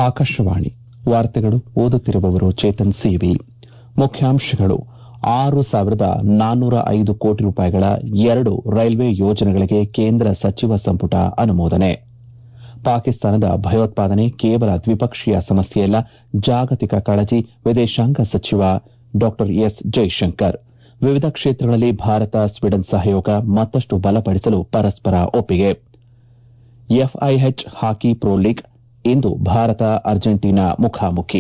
ಆಕಾಶವಾಣಿ ವಾರ್ತೆಗಳು ಓದುತ್ತಿರುವವರು ಚೇತನ್ ಸಿವಿ ಮುಖ್ಯಾಂಶಗಳು ಆರು ಸಾವಿರದ ನಾನ್ನೂರ ಐದು ಕೋಟಿ ರೂಪಾಯಿಗಳ ಎರಡು ರೈಲ್ವೆ ಯೋಜನೆಗಳಿಗೆ ಕೇಂದ್ರ ಸಚಿವ ಸಂಪುಟ ಅನುಮೋದನೆ ಪಾಕಿಸ್ತಾನದ ಭಯೋತ್ಪಾದನೆ ಕೇವಲ ದ್ವಿಪಕ್ಷೀಯ ಸಮಸ್ಯೆಯಲ್ಲ ಜಾಗತಿಕ ಕಾಳಜಿ ವಿದೇಶಾಂಗ ಸಚಿವ ಡಾ ಎಸ್ ಜೈಶಂಕರ್ ವಿವಿಧ ಕ್ಷೇತ್ರಗಳಲ್ಲಿ ಭಾರತ ಸ್ವೀಡನ್ ಸಹಯೋಗ ಮತ್ತಷ್ಟು ಬಲಪಡಿಸಲು ಪರಸ್ಪರ ಒಪ್ಪಿಗೆ ಎಫ್ಐಎಚ್ ಹಾಕಿ ಪ್ರೊ ಲೀಗ್ ಇಂದು ಭಾರತ ಅರ್ಜೆಂಟೀನಾ ಮುಖಾಮುಖಿ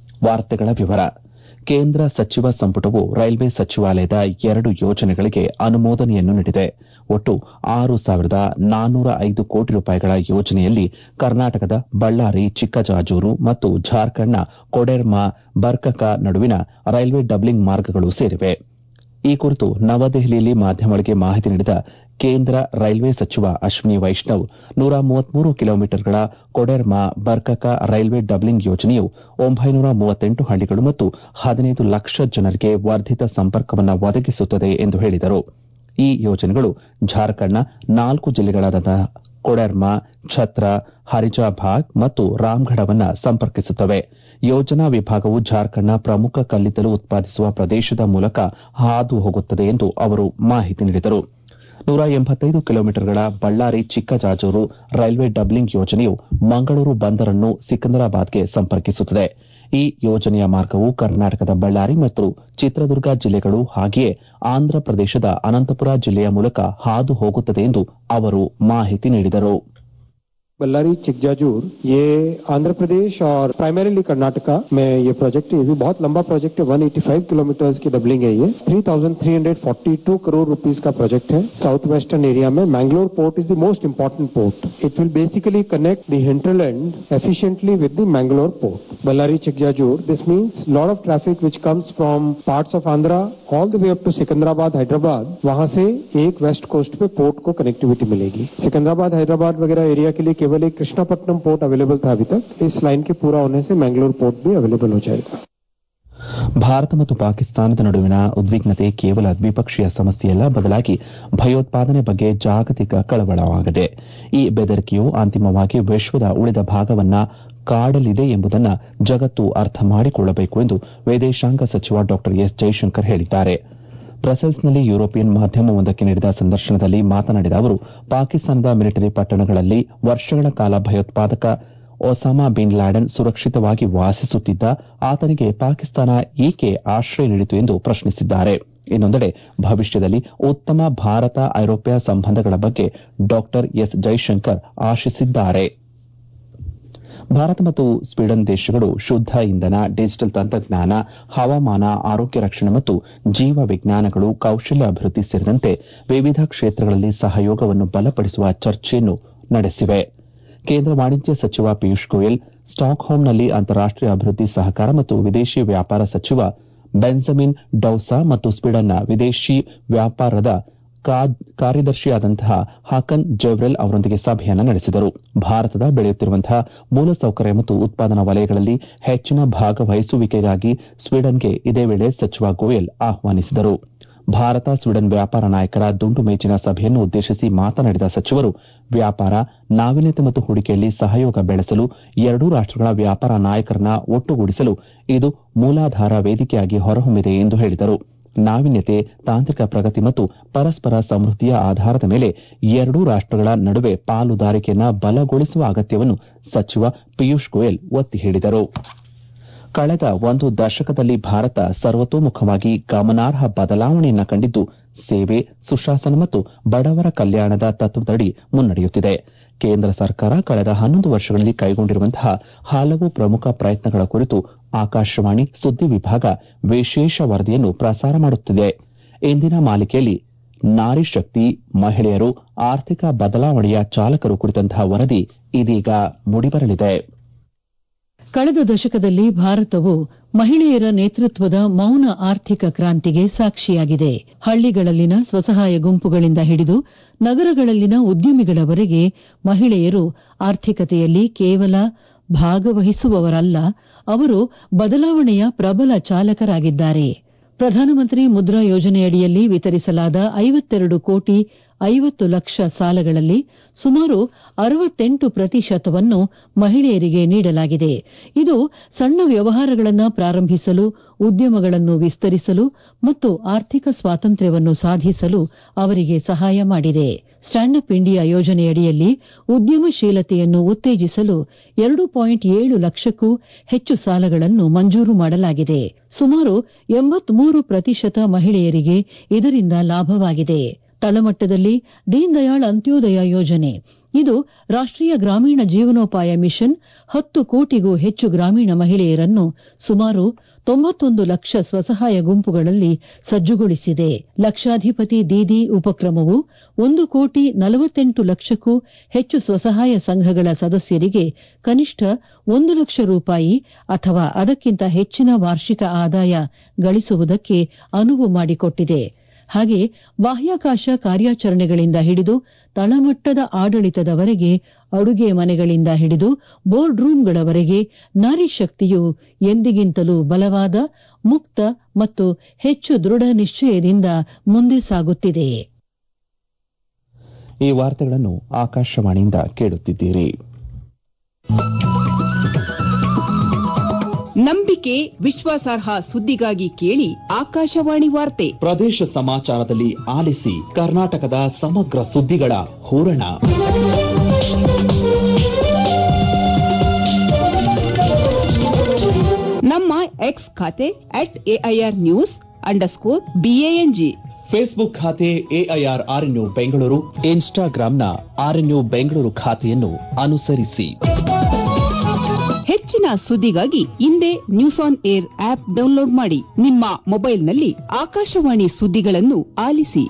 ಕೇಂದ್ರ ಸಚಿವ ಸಂಪುಟವು ರೈಲ್ವೆ ಸಚಿವಾಲಯದ ಎರಡು ಯೋಜನೆಗಳಿಗೆ ಅನುಮೋದನೆಯನ್ನು ನೀಡಿದೆ ಒಟ್ಟು ಆರು ಸಾವಿರದ ನಾನ್ನೂರ ಐದು ಕೋಟಿ ರೂಪಾಯಿಗಳ ಯೋಜನೆಯಲ್ಲಿ ಕರ್ನಾಟಕದ ಬಳ್ಳಾರಿ ಚಿಕ್ಕಜಾಜೂರು ಮತ್ತು ಜಾರ್ಖಂಡ್ನ ಕೊಡೆರ್ಮಾ ಬರ್ಕಕ ನಡುವಿನ ರೈಲ್ವೆ ಡಬ್ಲಿಂಗ್ ಮಾರ್ಗಗಳು ಸೇರಿವೆ ಈ ಕುರಿತು ನವದೆಹಲಿಯಲ್ಲಿ ಮಾಧ್ಯಮಗಳಿಗೆ ಮಾಹಿತಿ ನೀಡಿದ ಕೇಂದ್ರ ರೈಲ್ವೆ ಸಚಿವ ಅಶ್ವಿನಿ ವೈಷ್ಣವ್ ನೂರ ಮೂವತ್ಮೂರು ಕಿಲೋಮೀಟರ್ಗಳ ಕೊಡೆರ್ಮಾ ಬರ್ಕಕ ರೈಲ್ವೆ ಡಬ್ಲಿಂಗ್ ಯೋಜನೆಯು ಒಂಬೈನೂರ ಮೂವತ್ತೆಂಟು ಹಳ್ಳಿಗಳು ಮತ್ತು ಹದಿನೈದು ಲಕ್ಷ ಜನರಿಗೆ ವರ್ಧಿತ ಸಂಪರ್ಕವನ್ನು ಒದಗಿಸುತ್ತದೆ ಎಂದು ಹೇಳಿದರು ಈ ಯೋಜನೆಗಳು ಜಾರ್ಖಂಡ್ನ ನಾಲ್ಕು ಜಿಲ್ಲೆಗಳಾದ ಕೊಡೆರ್ಮಾ ಛತ್ರಾ ಹರಿಜಾಭಾಗ್ ಮತ್ತು ರಾಮ್ಗಢವನ್ನು ಸಂಪರ್ಕಿಸುತ್ತವೆ ಯೋಜನಾ ವಿಭಾಗವು ಜಾರ್ಖಂಡ್ನ ಪ್ರಮುಖ ಕಲ್ಲಿದ್ದಲು ಉತ್ಪಾದಿಸುವ ಪ್ರದೇಶದ ಮೂಲಕ ಹಾದು ಹೋಗುತ್ತದೆ ಎಂದು ಅವರು ಮಾಹಿತಿ ನೀಡಿದರು ನೂರ ಎಂಬತ್ತೈದು ಕಿಲೋಮೀಟರ್ಗಳ ಬಳ್ಳಾರಿ ಚಿಕ್ಕಜಾಜೂರು ರೈಲ್ವೆ ಡಬ್ಲಿಂಗ್ ಯೋಜನೆಯು ಮಂಗಳೂರು ಬಂದರನ್ನು ಸಿಕಂದರಾಬಾದ್ಗೆ ಸಂಪರ್ಕಿಸುತ್ತದೆ ಈ ಯೋಜನೆಯ ಮಾರ್ಗವು ಕರ್ನಾಟಕದ ಬಳ್ಳಾರಿ ಮತ್ತು ಚಿತ್ರದುರ್ಗ ಜಿಲ್ಲೆಗಳು ಹಾಗೆಯೇ ಆಂಧ್ರಪ್ರದೇಶದ ಅನಂತಪುರ ಜಿಲ್ಲೆಯ ಮೂಲಕ ಹಾದು ಹೋಗುತ್ತದೆ ಎಂದು ಅವರು ಮಾಹಿತಿ ನೀಡಿದರು बल्लारी चिकजाजूर ये आंध्र प्रदेश और प्राइमरीली कर्नाटका में ये प्रोजेक्ट है ये भी बहुत लंबा प्रोजेक्ट है 185 किलोमीटर की डबलिंग है ये 3,342 करोड़ रुपीस का प्रोजेक्ट है साउथ वेस्टर्न एरिया में Mangalore port is the most important port it will basically connect the hinterland efficiently with the Mangalore port Ballari Chikjajur this means lot of traffic which comes from parts of Andhra all the way up to Secunderabad Hyderabad वहां से एक west coast पे port को connectivity मिलेगी सिकंदराबाद हैदराबाद वगैरह area के लिए केवल एक कृष्णापट्टनम पोर्ट अवेलेबल था अभी तक इस लाइन के पूरा होने से मैंगलोर पोर्ट भी अवेलेबल हो जाएगा ಭಾರತ ಮತ್ತು ಪಾಕಿಸ್ತಾನದ ನಡುವಿನ ಉದ್ವಿಗ್ನತೆ ಕೇವಲ ದ್ವಿಪಕ್ಷೀಯ ಸಮಸ್ಯೆಯಲ್ಲ ಬದಲಾಗಿ ಭಯೋತ್ಪಾದನೆ ಬಗ್ಗೆ ಜಾಗತಿಕ ಕಳವಳವಾಗಿದೆ ಈ ಬೆದರಿಕೆಯು ಅಂತಿಮವಾಗಿ ವಿಶ್ವದ ಉಳಿದ ಭಾಗವನ್ನ ಕಾಡಲಿದೆ ಎಂಬುದನ್ನು ಜಗತ್ತು ಅರ್ಥ ಮಾಡಿಕೊಳ್ಳಬೇಕು ಎಂದು ವಿದೇಶಾಂಗ ಸಚಿವ ಡಾ ಎಸ್ ಜೈಶಂಕರ್ ಹೇಳಿದ್ದಾರೆ ಬ್ರಸೆಲ್ಸ್ನಲ್ಲಿ ಯುರೋಪಿಯನ್ ಮಾಧ್ಯಮವೊಂದಕ್ಕೆ ನೀಡಿದ ಸಂದರ್ಶನದಲ್ಲಿ ಮಾತನಾಡಿದ ಅವರು ಪಾಕಿಸ್ತಾನದ ಮಿಲಿಟರಿ ಪಟ್ಟಣಗಳಲ್ಲಿ ವರ್ಷಗಳ ಕಾಲ ಭಯೋತ್ಪಾದಕ ಒಸಾಮಾ ಬಿನ್ ಲ್ಯಾಡನ್ ಸುರಕ್ಷಿತವಾಗಿ ವಾಸಿಸುತ್ತಿದ್ದ ಆತನಿಗೆ ಪಾಕಿಸ್ತಾನ ಏಕೆ ಆಶ್ರಯ ನೀಡಿತು ಎಂದು ಪ್ರಶ್ನಿಸಿದ್ದಾರೆ ಇನ್ನೊಂದೆಡೆ ಭವಿಷ್ಯದಲ್ಲಿ ಉತ್ತಮ ಭಾರತ ಐರೋಪ್ಯ ಸಂಬಂಧಗಳ ಬಗ್ಗೆ ಡಾ ಎಸ್ ಜೈಶಂಕರ್ ಆಶಿಸಿದ್ದಾರೆ ಭಾರತ ಮತ್ತು ಸ್ವೀಡನ್ ದೇಶಗಳು ಶುದ್ದ ಇಂಧನ ಡಿಜಿಟಲ್ ತಂತ್ರಜ್ಞಾನ ಹವಾಮಾನ ಆರೋಗ್ಯ ರಕ್ಷಣೆ ಮತ್ತು ಜೀವ ವಿಜ್ಞಾನಗಳು ಕೌಶಲ್ಯ ಅಭಿವೃದ್ಧಿ ಸೇರಿದಂತೆ ವಿವಿಧ ಕ್ಷೇತ್ರಗಳಲ್ಲಿ ಸಹಯೋಗವನ್ನು ಬಲಪಡಿಸುವ ಚರ್ಚೆಯನ್ನು ನಡೆಸಿವೆ ಕೇಂದ್ರ ವಾಣಿಜ್ಯ ಸಚಿವ ಪಿಯೂಷ್ ಗೋಯಲ್ ಸ್ಟಾಕ್ಹೋಮ್ನಲ್ಲಿ ಅಂತಾರಾಷ್ಟೀಯ ಅಭಿವೃದ್ಧಿ ಸಹಕಾರ ಮತ್ತು ವಿದೇಶಿ ವ್ಯಾಪಾರ ಸಚಿವ ಬೆಂಜಮಿನ್ ಡೌಸಾ ಮತ್ತು ಸ್ವೀಡನ್ನ ವಿದೇಶಿ ವ್ಯಾಪಾರದ ಕಾರ್ಯದರ್ಶಿಯಾದಂತಹ ಹಾಕನ್ ಜೆವ್ರೆಲ್ ಅವರೊಂದಿಗೆ ಸಭೆಯನ್ನು ನಡೆಸಿದರು ಭಾರತದ ಬೆಳೆಯುತ್ತಿರುವಂತಹ ಮೂಲಸೌಕರ್ಯ ಮತ್ತು ಉತ್ಪಾದನಾ ವಲಯಗಳಲ್ಲಿ ಹೆಚ್ಚಿನ ಭಾಗವಹಿಸುವಿಕೆಗಾಗಿ ಸ್ವೀಡನ್ಗೆ ಇದೇ ವೇಳೆ ಸಚಿವ ಗೋಯಲ್ ಆಹ್ವಾನಿಸಿದರು ಭಾರತ ಸ್ವೀಡನ್ ವ್ಯಾಪಾರ ನಾಯಕರ ದುಂಡು ಮೇಜಿನ ಸಭೆಯನ್ನು ಉದ್ದೇಶಿಸಿ ಮಾತನಾಡಿದ ಸಚಿವರು ವ್ಯಾಪಾರ ನಾವೀನ್ಯತೆ ಮತ್ತು ಹೂಡಿಕೆಯಲ್ಲಿ ಸಹಯೋಗ ಬೆಳೆಸಲು ಎರಡೂ ರಾಷ್ಟಗಳ ವ್ಯಾಪಾರ ನಾಯಕರನ್ನ ಒಟ್ಟುಗೂಡಿಸಲು ಇದು ಮೂಲಾಧಾರ ವೇದಿಕೆಯಾಗಿ ಹೊರಹೊಮ್ಮಿದೆ ಎಂದು ಹೇಳಿದರು ನಾವೀನ್ಯತೆ ತಾಂತ್ರಿಕ ಪ್ರಗತಿ ಮತ್ತು ಪರಸ್ಪರ ಸಮೃದ್ಧಿಯ ಆಧಾರದ ಮೇಲೆ ಎರಡೂ ರಾಷ್ಟಗಳ ನಡುವೆ ಪಾಲುದಾರಿಕೆಯನ್ನು ಬಲಗೊಳಿಸುವ ಅಗತ್ಯವನ್ನು ಸಚಿವ ಪಿಯೂಷ್ ಗೋಯಲ್ ಒತ್ತಿ ಹೇಳಿದರು ಕಳೆದ ಒಂದು ದಶಕದಲ್ಲಿ ಭಾರತ ಸರ್ವತೋಮುಖವಾಗಿ ಗಮನಾರ್ಹ ಬದಲಾವಣೆಯನ್ನು ಕಂಡಿದ್ದು ಸೇವೆ ಸುಶಾಸನ ಮತ್ತು ಬಡವರ ಕಲ್ಯಾಣದ ತತ್ವದಡಿ ಮುನ್ನಡೆಯುತ್ತಿದೆ ಕೇಂದ್ರ ಸರ್ಕಾರ ಕಳೆದ ಹನ್ನೊಂದು ವರ್ಷಗಳಲ್ಲಿ ಕೈಗೊಂಡಿರುವಂತಹ ಹಲವು ಪ್ರಮುಖ ಪ್ರಯತ್ನಗಳ ಕುರಿತು ಆಕಾಶವಾಣಿ ಸುದ್ದಿ ವಿಭಾಗ ವಿಶೇಷ ವರದಿಯನ್ನು ಪ್ರಸಾರ ಮಾಡುತ್ತಿದೆ ಇಂದಿನ ಮಾಲಿಕೆಯಲ್ಲಿ ನಾರಿ ಶಕ್ತಿ ಮಹಿಳೆಯರು ಆರ್ಥಿಕ ಬದಲಾವಣೆಯ ಚಾಲಕರು ಕುರಿತಂತಹ ವರದಿ ಇದೀಗ ಮೂಡಿಬರಲಿದೆ ಕಳೆದ ದಶಕದಲ್ಲಿ ಭಾರತವು ಮಹಿಳೆಯರ ನೇತೃತ್ವದ ಮೌನ ಆರ್ಥಿಕ ಕ್ರಾಂತಿಗೆ ಸಾಕ್ಷಿಯಾಗಿದೆ ಹಳ್ಳಿಗಳಲ್ಲಿನ ಸ್ವಸಹಾಯ ಗುಂಪುಗಳಿಂದ ಹಿಡಿದು ನಗರಗಳಲ್ಲಿನ ಉದ್ಯಮಿಗಳವರೆಗೆ ಮಹಿಳೆಯರು ಆರ್ಥಿಕತೆಯಲ್ಲಿ ಕೇವಲ ಭಾಗವಹಿಸುವವರಲ್ಲ ಅವರು ಬದಲಾವಣೆಯ ಪ್ರಬಲ ಚಾಲಕರಾಗಿದ್ದಾರೆ ಪ್ರಧಾನಮಂತ್ರಿ ಮುದ್ರಾ ಯೋಜನೆಯಡಿಯಲ್ಲಿ ವಿತರಿಸಲಾದ ಐವತ್ತೆರಡು ಕೋಟಿ ಐವತ್ತು ಲಕ್ಷ ಸಾಲಗಳಲ್ಲಿ ಸುಮಾರು ಅರವತ್ತೆಂಟು ಪ್ರತಿಶತವನ್ನು ಮಹಿಳೆಯರಿಗೆ ನೀಡಲಾಗಿದೆ ಇದು ಸಣ್ಣ ವ್ಯವಹಾರಗಳನ್ನು ಪ್ರಾರಂಭಿಸಲು ಉದ್ಯಮಗಳನ್ನು ವಿಸ್ತರಿಸಲು ಮತ್ತು ಆರ್ಥಿಕ ಸ್ವಾತಂತ್ರ್ಯವನ್ನು ಸಾಧಿಸಲು ಅವರಿಗೆ ಸಹಾಯ ಮಾಡಿದೆ ಸ್ಟ್ಯಾಂಡ್ ಅಪ್ ಇಂಡಿಯಾ ಯೋಜನೆಯಡಿಯಲ್ಲಿ ಉದ್ಯಮಶೀಲತೆಯನ್ನು ಉತ್ತೇಜಿಸಲು ಎರಡು ಪಾಯಿಂಟ್ ಏಳು ಲಕ್ಷಕ್ಕೂ ಹೆಚ್ಚು ಸಾಲಗಳನ್ನು ಮಂಜೂರು ಮಾಡಲಾಗಿದೆ ಸುಮಾರು ಎಂಬತ್ಮೂರು ಪ್ರತಿಶತ ಮಹಿಳೆಯರಿಗೆ ಇದರಿಂದ ಲಾಭವಾಗಿದೆ ತಳಮಟ್ಟದಲ್ಲಿ ದೀನ್ ದಯಾಳ್ ಅಂತ್ಯೋದಯ ಯೋಜನೆ ಇದು ರಾಷ್ಟೀಯ ಗ್ರಾಮೀಣ ಜೀವನೋಪಾಯ ಮಿಷನ್ ಹತ್ತು ಕೋಟಿಗೂ ಹೆಚ್ಚು ಗ್ರಾಮೀಣ ಮಹಿಳೆಯರನ್ನು ಸುಮಾರು ತೊಂಬತ್ತೊಂದು ಲಕ್ಷ ಸ್ವಸಹಾಯ ಗುಂಪುಗಳಲ್ಲಿ ಸಜ್ಜುಗೊಳಿಸಿದೆ ಲಕ್ಷಾಧಿಪತಿ ದೀದಿ ಉಪಕ್ರಮವು ಒಂದು ಕೋಟಿ ನಲವತ್ತೆಂಟು ಲಕ್ಷಕ್ಕೂ ಹೆಚ್ಚು ಸ್ವಸಹಾಯ ಸಂಘಗಳ ಸದಸ್ಯರಿಗೆ ಕನಿಷ್ಠ ಒಂದು ಲಕ್ಷ ರೂಪಾಯಿ ಅಥವಾ ಅದಕ್ಕಿಂತ ಹೆಚ್ಚಿನ ವಾರ್ಷಿಕ ಆದಾಯ ಗಳಿಸುವುದಕ್ಕೆ ಅನುವು ಮಾಡಿಕೊಟ್ಟಿದೆ ಹಾಗೆ ಬಾಹ್ಯಾಕಾಶ ಕಾರ್ಯಾಚರಣೆಗಳಿಂದ ಹಿಡಿದು ತಳಮಟ್ಟದ ಆಡಳಿತದವರೆಗೆ ಅಡುಗೆ ಮನೆಗಳಿಂದ ಹಿಡಿದು ಬೋರ್ಡ್ ರೂಂಗಳವರೆಗೆ ನಾರಿ ಶಕ್ತಿಯು ಎಂದಿಗಿಂತಲೂ ಬಲವಾದ ಮುಕ್ತ ಮತ್ತು ಹೆಚ್ಚು ದೃಢ ನಿಶ್ಚಯದಿಂದ ಮುಂದೆ ಸಾಗುತ್ತಿದೆ ಈ ವಾರ್ತೆಗಳನ್ನು ಆಕಾಶವಾಣಿಯಿಂದ ಕೇಳುತ್ತಿದ್ದೀರಿ ನಂಬಿಕೆ ವಿಶ್ವಾಸಾರ್ಹ ಸುದ್ದಿಗಾಗಿ ಕೇಳಿ ಆಕಾಶವಾಣಿ ವಾರ್ತೆ ಪ್ರದೇಶ ಸಮಾಚಾರದಲ್ಲಿ ಆಲಿಸಿ ಕರ್ನಾಟಕದ ಸಮಗ್ರ ಸುದ್ದಿಗಳ ಹೂರಣ ನಮ್ಮ ಎಕ್ಸ್ ಖಾತೆ at AIR news underscore BANG Facebook ಖಾತೆ ಎಐಆರ್ ಆರ್ಎನ್ಯು ಬೆಂಗಳೂರು ಇನ್ಸ್ಟಾಗ್ರಾಂನ ಆರ್ಎನ್ಯು ಬೆಂಗಳೂರು ಖಾತೆಯನ್ನು ಅನುಸರಿಸಿ ಹೆಚ್ಚಿನ ಸುದ್ದಿಗಾಗಿ ಹಿಂದೆ news on air app download ಮಾಡಿ ನಿಮ್ಮ ಮೊಬೈಲ್ನಲ್ಲಿ ಆಕಾಶವಾಣಿ ಸುದ್ದಿಗಳನ್ನು ಆಲಿಸಿ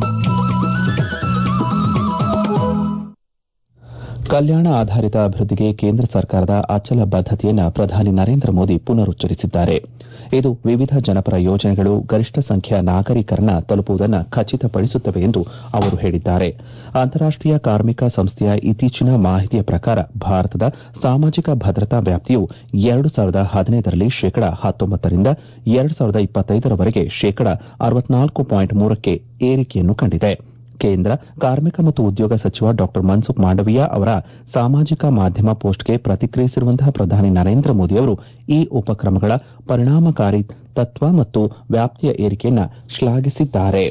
ಕಲ್ಯಾಣ ಆಧಾರಿತ ಅಭಿವೃದ್ಧಿಗೆ ಕೇಂದ್ರ ಸರ್ಕಾರದ ಅಚಲ ಬದ್ದತೆಯನ್ನು ಪ್ರಧಾನಿ ನರೇಂದ್ರ ಮೋದಿ ಪುನರುಚ್ಚರಿಸಿದ್ದಾರೆ ಇದು ವಿವಿಧ ಜನಪರ ಯೋಜನೆಗಳು ಗರಿಷ್ಠ ಸಂಖ್ಯೆಯ ನಾಗರಿಕರನ್ನ ತಲುಪುವುದನ್ನು ಖಚಿತಪಡಿಸುತ್ತವೆ ಎಂದು ಅವರು ಹೇಳಿದ್ದಾರೆ ಅಂತಾರಾಷ್ಟೀಯ ಕಾರ್ಮಿಕ ಸಂಸ್ಥೆಯ ಇತ್ತೀಚಿನ ಮಾಹಿತಿಯ ಪ್ರಕಾರ ಭಾರತದ ಸಾಮಾಜಿಕ ಭದ್ರತಾ ವ್ಯಾಪ್ತಿಯು ಎರಡು ಸಾವಿರದ ಹದಿನೈದರಲ್ಲಿ ಶೇಕಡ ಹತ್ತೊಂಬತ್ತರಿಂದ ಎರಡು ಸಾವಿರದ ಇಪ್ಪತ್ತೈದರವರೆಗೆ ಶೇಕಡ ಅರವತ್ನಾಲ್ಕು ಪಾಯಿಂಟ್ ಮೂರಕ್ಕೆ ಏರಿಕೆಯನ್ನು ಕಂಡಿದೆ ಕೇಂದ್ರ ಕಾರ್ಮಿಕ ಮತ್ತು ಉದ್ಯೋಗ ಸಚಿವ ಡಾ ಮನ್ಸುಖ್ ಮಾಂಡವೀಯ ಅವರ ಸಾಮಾಜಿಕ ಮಾಧ್ಯಮ ಪೋಸ್ಟ್ಗೆ ಪ್ರತಿಕ್ರಿಯಿಸಿರುವಂತಹ ಪ್ರಧಾನಿ ನರೇಂದ್ರ ಮೋದಿ ಅವರು ಈ ಉಪಕ್ರಮಗಳ ಪರಿಣಾಮಕಾರಿ ತತ್ವ ಮತ್ತು ವ್ಯಾಪ್ತಿಯ ಏರಿಕೆಯನ್ನು ಶ್ಲಾಘಿಸಿದ್ದಾರೆ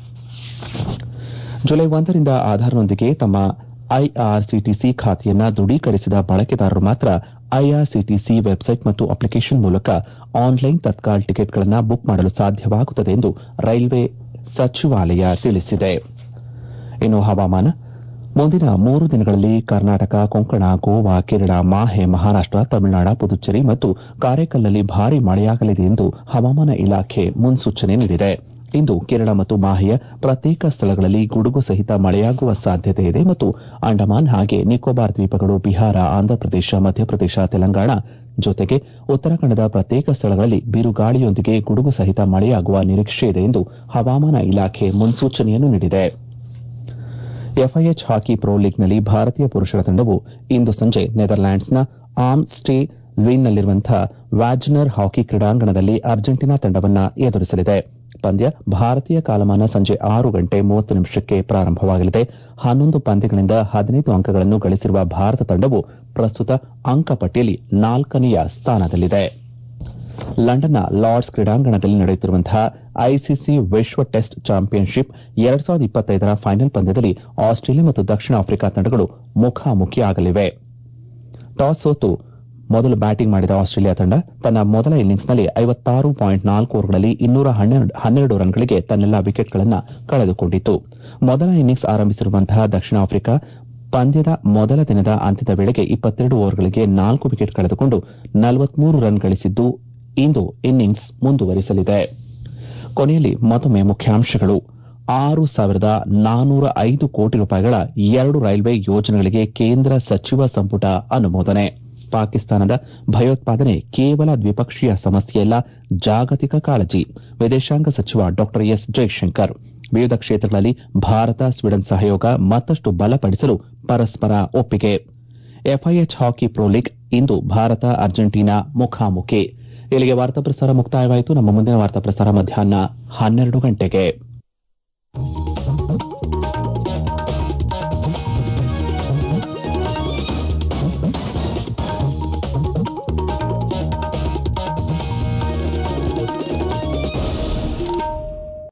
ಜುಲೈ ಒಂದರಿಂದ ಆಧಾರ್ನೊಂದಿಗೆ ತಮ್ಮ ಐಆರ್ಸಿಟಿಸಿ ಖಾತೆಯನ್ನ ದೃಢೀಕರಿಸಿದ ಬಳಕೆದಾರರು ಮಾತ್ರ ಐಆರ್ಸಿಟಿಸಿ ವೆಬ್ಸೈಟ್ ಮತ್ತು ಅಪ್ಲಿಕೇಶನ್ ಮೂಲಕ ಆನ್ಲೈನ್ ತತ್ಕಾಲ್ ಟಿಕೆಟ್ಗಳನ್ನು ಬುಕ್ ಮಾಡಲು ಸಾಧ್ಯವಾಗುತ್ತದೆ ಎಂದು ರೈಲ್ವೆ ಸಚಿವಾಲಯ ತಿಳಿಸಿದೆ ಇನ್ನು ಹವಾಮಾನ ಮುಂದಿನ ಮೂರು ದಿನಗಳಲ್ಲಿ ಕರ್ನಾಟಕ ಕೊಂಕಣ ಗೋವಾ ಕೇರಳ ಮಾಹೆ ಮಹಾರಾಷ್ಟ ತಮಿಳುನಾಡು ಪುದುಚೇರಿ ಮತ್ತು ಕಾರೈಕಲ್ನಲ್ಲಿ ಭಾರೀ ಮಳೆಯಾಗಲಿದೆ ಎಂದು ಹವಾಮಾನ ಇಲಾಖೆ ಮುನ್ಸೂಚನೆ ನೀಡಿದೆ ಇಂದು ಕೇರಳ ಮತ್ತು ಮಾಹೆಯ ಪ್ರತ್ಯೇಕ ಸ್ಥಳಗಳಲ್ಲಿ ಗುಡುಗು ಸಹಿತ ಮಳೆಯಾಗುವ ಸಾಧ್ಯತೆ ಇದೆ ಮತ್ತು ಅಂಡಮಾನ್ ಹಾಗೆ ನಿಕೋಬಾರ್ ದ್ವೀಪಗಳು ಬಿಹಾರ ಆಂಧ್ರಪ್ರದೇಶ ಮಧ್ಯಪ್ರದೇಶ ತೆಲಂಗಾಣ ಜೊತೆಗೆ ಉತ್ತರಾಖಂಡದ ಪ್ರತ್ಯೇಕ ಸ್ಥಳಗಳಲ್ಲಿ ಬಿರುಗಾಳಿಯೊಂದಿಗೆ ಗುಡುಗು ಸಹಿತ ಮಳೆಯಾಗುವ ನಿರೀಕ್ಷೆ ಇದೆ ಎಂದು ಹವಾಮಾನ ಇಲಾಖೆ ಮುನ್ಸೂಚನೆಯನ್ನು ನೀಡಿದೆ ಎಫ್ಐಎಚ್ ಹಾಕಿ ಪ್ರೊ ಲೀಗ್ನಲ್ಲಿ ಭಾರತೀಯ ಪುರುಷರ ತಂಡವು ಇಂದು ಸಂಜೆ ನೆದರ್ಲ್ಯಾಂಡ್ಸ್ನ ಆರ್ಮ್ ಸ್ಟೇ ಲ್ವೀನ್ನಲ್ಲಿರುವಂತಹ ವ್ಯಾಜ್ನರ್ ಹಾಕಿ ಕ್ರೀಡಾಂಗಣದಲ್ಲಿ ಅರ್ಜೆಂಟೀನಾ ತಂಡವನ್ನು ಎದುರಿಸಲಿದೆ ಪಂದ್ಯ ಭಾರತೀಯ ಕಾಲಮಾನ ಸಂಜೆ ಆರು ಗಂಟೆ ಮೂವತ್ತು ನಿಮಿಷಕ್ಕೆ ಪ್ರಾರಂಭವಾಗಲಿದೆ ಹನ್ನೊಂದು ಪಂದ್ಯಗಳಿಂದ ಹದಿನೈದು ಅಂಕಗಳನ್ನು ಗಳಿಸಿರುವ ಭಾರತ ತಂಡವು ಪ್ರಸ್ತುತ ಅಂಕಪಟ್ಟಿಯಲ್ಲಿ ನಾಲ್ಕನೆಯ ಸ್ಥಾನದಲ್ಲಿದೆ ಲಂಡನ್ನ ಲಾರ್ಡ್ಸ್ ಕ್ರೀಡಾಂಗಣದಲ್ಲಿ ನಡೆಯುತ್ತಿರುವಂತಹ ಐಸಿಸಿ ವಿಶ್ವ ಟೆಸ್ಟ್ ಚಾಂಪಿಯನ್ಶಿಪ್ ಎರಡ್ ಸಾವಿರದ ಇಪ್ಪತ್ತೈದರ ಫೈನಲ್ ಪಂದ್ಯದಲ್ಲಿ ಆಸ್ಟ್ರೇಲಿಯಾ ಮತ್ತು ದಕ್ಷಿಣ ಆಫ್ರಿಕಾ ತಂಡಗಳು ಮುಖಾಮುಖಿಯಾಗಲಿವೆ ಟಾಸ್ ಸೋತು ಮೊದಲು ಬ್ಯಾಟಿಂಗ್ ಮಾಡಿದ ಆಸ್ಟ್ರೇಲಿಯಾ ತಂಡ ತನ್ನ ಮೊದಲ ಇನ್ನಿಂಗ್ಸ್ನಲ್ಲಿ ಐವತ್ತಾರು ಪಾಯಿಂಟ್ ನಾಲ್ಕು ಓವರ್ಗಳಲ್ಲಿ ಇನ್ನೂರ ಹನ್ನೆರಡು ರನ್ಗಳಿಗೆ ತನ್ನೆಲ್ಲ ವಿಕೆಟ್ಗಳನ್ನು ಕಳೆದುಕೊಂಡಿತ್ತು ಮೊದಲ ಇನ್ನಿಂಗ್ಸ್ ಆರಂಭಿಸಿರುವಂತಹ ದಕ್ಷಿಣ ಆಫ್ರಿಕಾ ಪಂದ್ಯದ ಮೊದಲ ದಿನದ ಅಂತ್ಯದ ವೇಳೆಗೆ ಇಪ್ಪತ್ತೆರಡು ಓವರ್ಗಳಿಗೆ ನಾಲ್ಕು ವಿಕೆಟ್ ಕಳೆದುಕೊಂಡು ನಲವತ್ಮೂರು ರನ್ ಗಳಿಸಿದ್ದು ಇಂದು ಇನ್ನಿಂಗ್ಸ್ ಮುಂದುವರಿಸಲಿದೆ ಕೊನೆಯಲ್ಲಿ ಮತ್ತೊಮ್ಮೆ ಮುಖ್ಯಾಂಶಗಳು ಆರು ಸಾವಿರದ ನಾನೂರ ಐದು ಕೋಟಿ ರೂಪಾಯಿಗಳ ಎರಡು ರೈಲ್ವೆ ಯೋಜನೆಗಳಿಗೆ ಕೇಂದ್ರ ಸಚಿವ ಸಂಪುಟ ಅನುಮೋದನೆ ಪಾಕಿಸ್ತಾನದ ಭಯೋತ್ಪಾದನೆ ಕೇವಲ ದ್ವಿಪಕ್ಷೀಯ ಸಮಸ್ಯೆಯಲ್ಲ ಜಾಗತಿಕ ಕಾಳಜಿ ವಿದೇಶಾಂಗ ಸಚಿವ ಡಾ ಎಸ್ ಜೈಶಂಕರ್ ವಿವಿಧ ಕ್ಷೇತ್ರಗಳಲ್ಲಿ ಭಾರತ ಸ್ವೀಡನ್ ಸಹಯೋಗ ಮತ್ತಷ್ಟು ಬಲಪಡಿಸಲು ಪರಸ್ಪರ ಒಪ್ಪಿಗೆ ಎಫ್ಐಎಚ್ ಹಾಕಿ ಪ್ರೊ ಲೀಗ್ ಇಂದು ಭಾರತ ಅರ್ಜೆಂಟೀನಾ ಮುಖಾಮುಖಿ ಇಲ್ಲಿಗೆ ವಾರ್ತಾ ಪ್ರಸಾರ ಮುಕ್ತಾಯವಾಯಿತು ನಮ್ಮ ಮುಂದಿನ ವಾರ್ತಾ ಪ್ರಸಾರ ಮಧ್ಯಾಹ್ನ ಹನ್ನೆರಡು ಗಂಟೆಗೆ